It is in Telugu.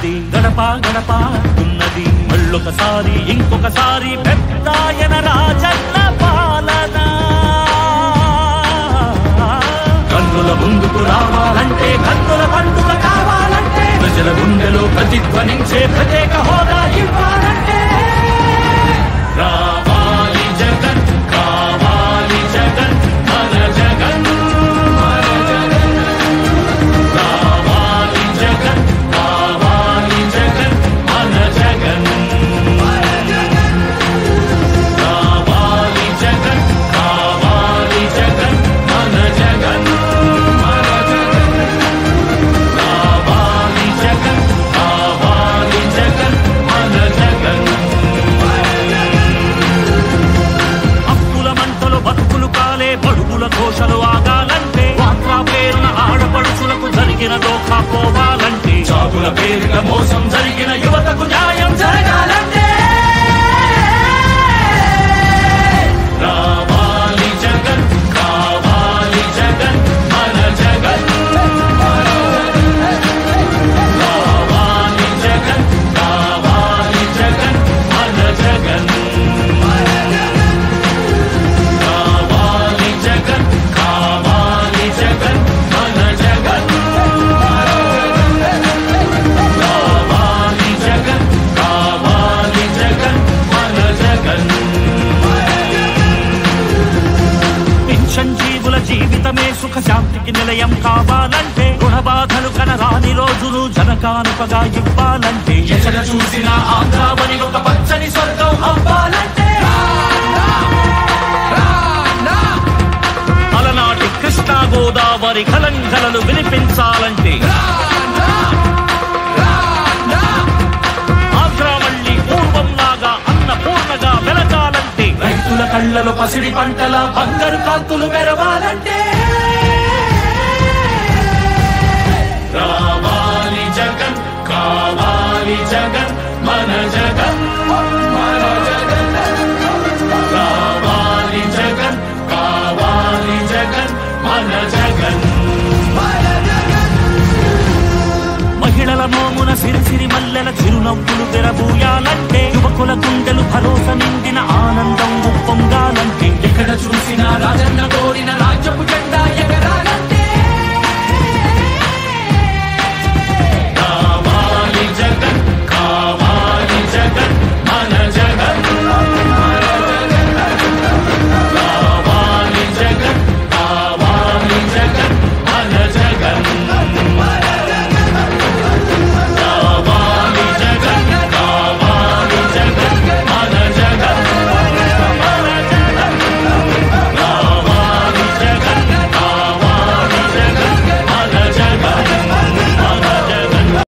ఉన్నది గడప గడప ఉన్నది మళ్ళొకసారి ఇంకొకసారి పెద్దాయన రాజన్న పాలన కన్నుల ముందుకు రావాలంటే కన్నుల పండుగ కావాలంటే ప్రజల గుండెలో ప్రతిధ్వనించే ప్రత్యేక హోదా ఇవ్వాలంటే రావాలి జగన్ కావాలి జగన్ మన జగన్ మన జగన్ కావాలి జగన్ కావాలి జగన్ మన జగన్ కావాలి జగన్ కావాలి జగన్ మన జగన్ మన జగన్ కావాలి జగన్ కావాలి జగన్ మన జగన్ హక్కుల మంటలు బతుకులు కాలే బడుగుల ఘోషలు ఆగాలంటే వాట్లా పేరున ఆడపడుచులకు జరిగిన దోఖా పోవాలంటే చాగుల పేరిట మోసం జరిగిన యువతకు న్యాయం జరగాలంటే రావాలి జగన్ కావాలి జగన్ మన జగన్ కావాలి జగన్ కావాలి జగన్ మన జగన్ కావాలి జగన్ కావాలి జగన్ మన జగన్ కావాలి జగన్ కావాలి జగన్ మన జగన్ పెన్షన్ జీవుల జీవితమే సుఖ శాంతికి నిలయం కావాలంటే రుణ బాధలు కనరాని రోజులు జనకానుకగా ఇవ్వాలంటే ఎక్కడ చూసినా ఆంధ్రావని ఒక పచ్చని స్వర్గం అవ్వాలంటే అలనాటి కృష్ణా గోదావరి కలంకలలు వినిపించాలంటే ఆంధ్ర మళ్ళీ పూర్వంలాగా అన్నపూర్ణగా వెలగాలంటే రైతుల కళ్ళలో పసిడి పంటల బంగారు కాంతులు మెరవాలంటే రావాలి జగన్ కావాలి జగన్ మన జగన్ మన జగన్ రావాలి జగన్ కావాలి జగన్ మన జగన్ మహిళల మోమున సిరిసిరి మల్లెల చిరునవ్వులు తెరబూయాలంటే యువకుల గుండెలు భరోసా నిండిన ఆనందం ఉప్పొంగాలంటే ఎక్కడ చూసి